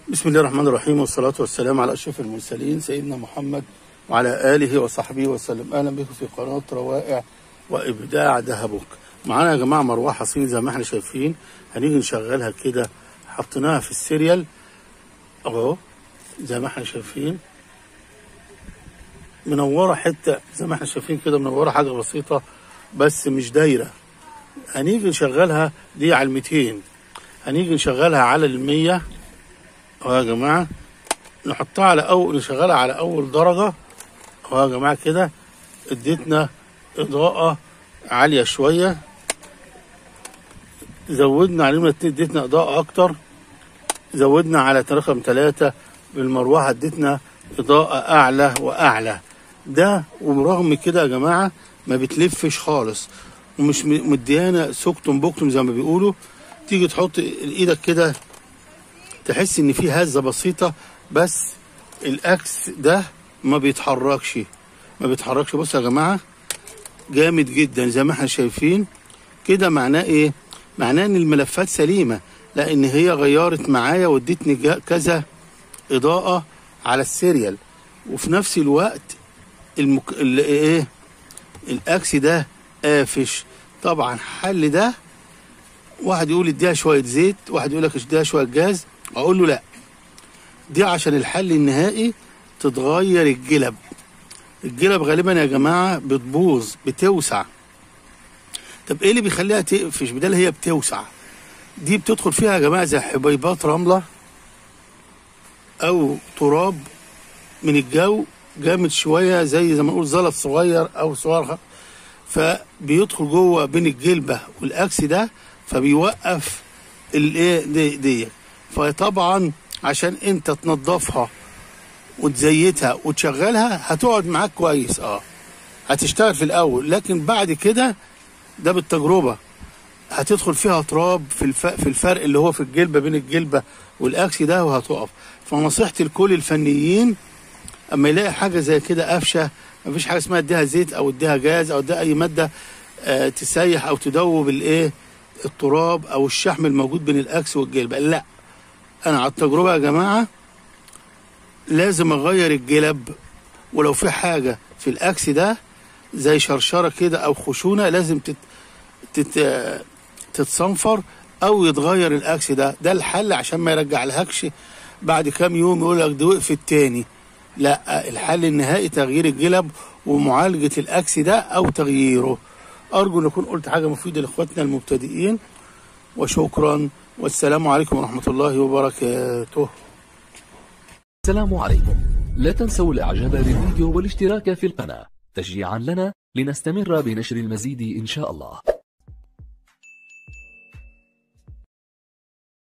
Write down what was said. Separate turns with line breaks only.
بسم الله الرحمن الرحيم والصلاة والسلام على أشرف المرسلين سيدنا محمد وعلى آله وصحبه وسلم أهلا بكم في قناة روائع وإبداع دهبك معانا يا جماعة مروحة صيني زي ما احنا شايفين هنيجي نشغلها كده حطيناها في السيريال أهو زي ما احنا شايفين منورة حتة زي ما احنا شايفين كده منورة حاجة بسيطة بس مش دايرة هنيجي نشغلها دي على الميتين هنيجي نشغلها على المية اهو يا جماعة نحطها على أول نشغلها على أول درجة اهو يا جماعة كده اديتنا إضاءة عالية شوية زودنا علينا اديتنا إضاءة أكتر زودنا على رقم ثلاثة بالمروحة اديتنا إضاءة أعلى وأعلى ده وبرغم كده يا جماعة ما بتلفش خالص ومش مديانا سكتم بكتم زي ما بيقولوا تيجي تحط ايدك كده تحس ان في هزه بسيطه بس الاكس ده ما بيتحركش ما بيتحركش بصوا يا جماعه جامد جدا زي ما احنا شايفين كده معناه ايه معناه ان الملفات سليمه لان هي غيرت معايا وادتني كذا اضاءه على السيريال وفي نفس الوقت المك... ايه الاكس ده قافش طبعا حل ده واحد يقول اديها شويه زيت واحد يقول لك اديها شويه جاز اقول له لا دي عشان الحل النهائي تتغير الجلب الجلب غالبا يا جماعه بتبوظ بتوسع طب ايه اللي بيخليها تقفش بدل هي بتوسع دي بتدخل فيها يا جماعه زي حبيبات رمله او تراب من الجو جامد شويه زي زي ما نقول زلط صغير او صغير فبيدخل جوه بين الجلبه والاكس ده فبيوقف الايه دي, دي فطبعا عشان انت تنظفها وتزيتها وتشغلها هتقعد معاك كويس اه هتشتغل في الاول لكن بعد كده ده بالتجربه هتدخل فيها تراب في الف... في الفرق اللي هو في الجلبه بين الجلبه والاكس ده وهتقف فنصيحتي لكل الفنيين اما يلاقي حاجه زي كده قفشه مفيش حاجه اسمها اديها زيت او اديها جاز او اديها اي ماده آه تسيح او تدوب الايه التراب او الشحم الموجود بين الاكس والجلبه لا انا على التجربه يا جماعه لازم اغير الجلب ولو في حاجه في الاكس ده زي شرشره كده او خشونه لازم تت... تت... تتصنفر او يتغير الاكس ده ده الحل عشان ما يرجع لهكش بعد كام يوم يقول لك ده وقف التاني لا الحل النهائي تغيير الجلب ومعالجه الاكس ده او تغييره ارجو ان اكون قلت حاجه مفيده لاخواتنا المبتدئين وشكرا والسلام عليكم ورحمه الله وبركاته
السلام عليكم لا تنسوا الاعجاب بالفيديو والاشتراك في القناه تشجيعا لنا لنستمر بنشر المزيد ان شاء الله